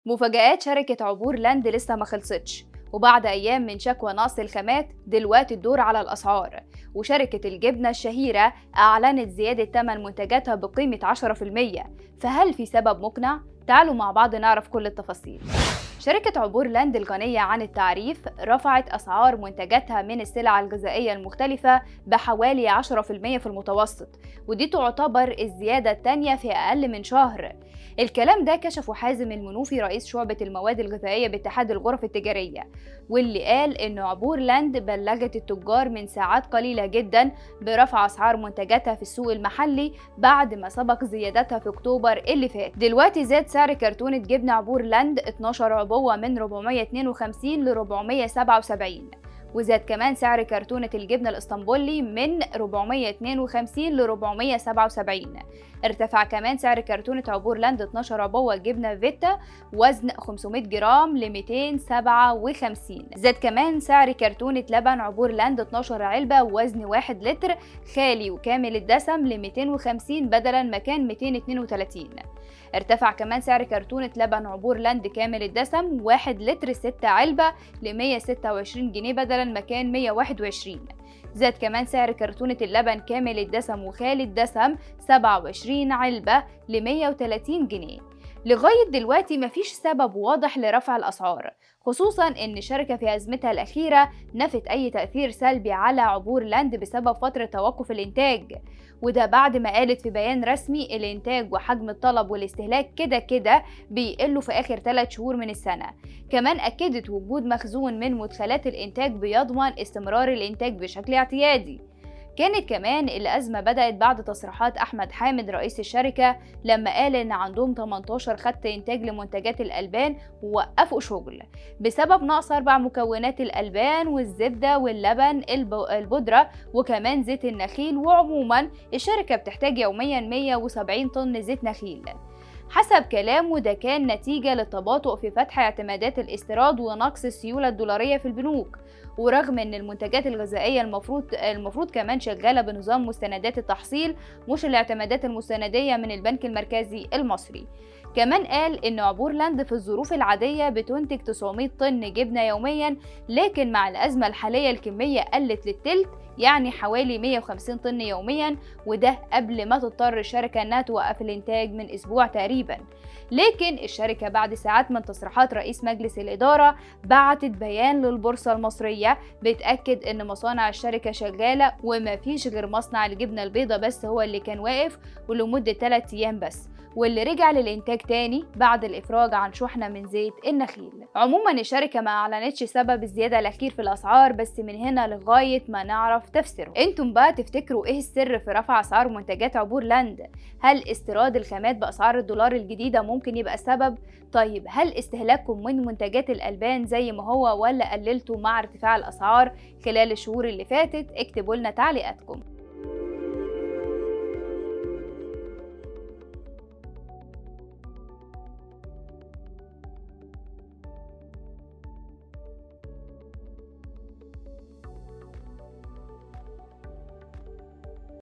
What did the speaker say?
مفاجآت شركة عبور لاند لسه ما خلصتش وبعد أيام من شكوى نقص الخامات دلوقتي الدور على الأسعار وشركة الجبنة الشهيرة أعلنت زيادة ثمن منتجاتها بقيمة 10% فهل في سبب مقنع؟ تعالوا مع بعض نعرف كل التفاصيل شركة عبور لاند الغنية عن التعريف رفعت أسعار منتجاتها من السلع الغذائية المختلفة بحوالي 10% في المتوسط ودي تعتبر الزيادة الثانية في أقل من شهر الكلام ده كشفه حازم المنوفي رئيس شعبة المواد الغذائية باتحاد الغرف التجارية واللي قال إن عبور لاند بلغت التجار من ساعات قليلة جدا برفع أسعار منتجاتها في السوق المحلي بعد ما سبق زيادتها في أكتوبر اللي فات دلوقتي زاد سعر كرتونة جبنة عبور لاند 12 عبوة من 452 ل 477 وزاد كمان سعر كرتونة الجبنة الاسطنبولي من 452 ل 477 ارتفع كمان سعر كرتونة عبور لاند 12 عبوة جبنة فيتا وزن 500 جرام ل 257 زاد كمان سعر كرتونة لبن عبور لاند 12 علبة وزن 1 لتر خالي وكامل الدسم ل 250 بدلا مكان 232 ارتفع كمان سعر كرتونة لبن عبور لاند كامل الدسم 1 لتر 6 علبة ل 126 جنيه بدلا مكان 121 زاد كمان سعر كرتونة اللبن كامل الدسم وخالي الدسم 27 علبة ل 130 جنيه لغاية دلوقتي مفيش سبب واضح لرفع الأسعار خصوصا ان الشركة في أزمتها الأخيرة نفت أي تأثير سلبي على عبور لاند بسبب فترة توقف الإنتاج وده بعد ما قالت في بيان رسمي الإنتاج وحجم الطلب والاستهلاك كده كده بيقلوا في آخر 3 شهور من السنة كمان أكدت وجود مخزون من مدخلات الإنتاج بيضمن استمرار الإنتاج بشكل اعتيادي كانت كمان الأزمة بدأت بعد تصريحات أحمد حامد رئيس الشركة لما قال إن عندهم 18 خط إنتاج لمنتجات الألبان ووقفوا شغل بسبب نقص أربع مكونات الألبان والزبدة واللبن البودرة وكمان زيت النخيل وعموما الشركة بتحتاج يوميا 170 طن زيت نخيل حسب كلامه ده كان نتيجة للتباطؤ في فتح اعتمادات الاستيراد ونقص السيولة الدولارية في البنوك ورغم ان المنتجات الغذائية المفروض المفروض كمان شغالة بنظام مستندات التحصيل مش الاعتمادات المستندية من البنك المركزي المصري كمان قال ان عبور لاند في الظروف العادية بتنتج 900 طن جبنة يوميا لكن مع الأزمة الحالية الكمية قلت للتلت يعني حوالي 150 طن يوميا وده قبل ما تضطر الشركة انها توقف الانتاج من اسبوع تقريبا لكن الشركة بعد ساعات من تصريحات رئيس مجلس الإدارة بعتت بيان للبورصة المصرية بتأكد إن مصانع الشركة شغالة ومفيش غير مصنع الجبنة البيضاء بس هو اللي كان واقف ولمدة 3 أيام بس واللي رجع للإنتاج تاني بعد الإفراج عن شحنة من زيت النخيل عموما الشركة ما أعلنتش سبب الزيادة الأخير في الأسعار بس من هنا لغاية ما نعرف تفسيره انتم بقى تفتكروا ايه السر في رفع أسعار منتجات عبور لاند هل استيراد الخامات بأسعار الدولار الجديدة ممكن يبقى سبب طيب هل استهلاككم من منتجات الألبان زي ما هو ولا قللتوا مع ارتفاع الأسعار خلال الشهور اللي فاتت اكتبوا لنا تعليقاتكم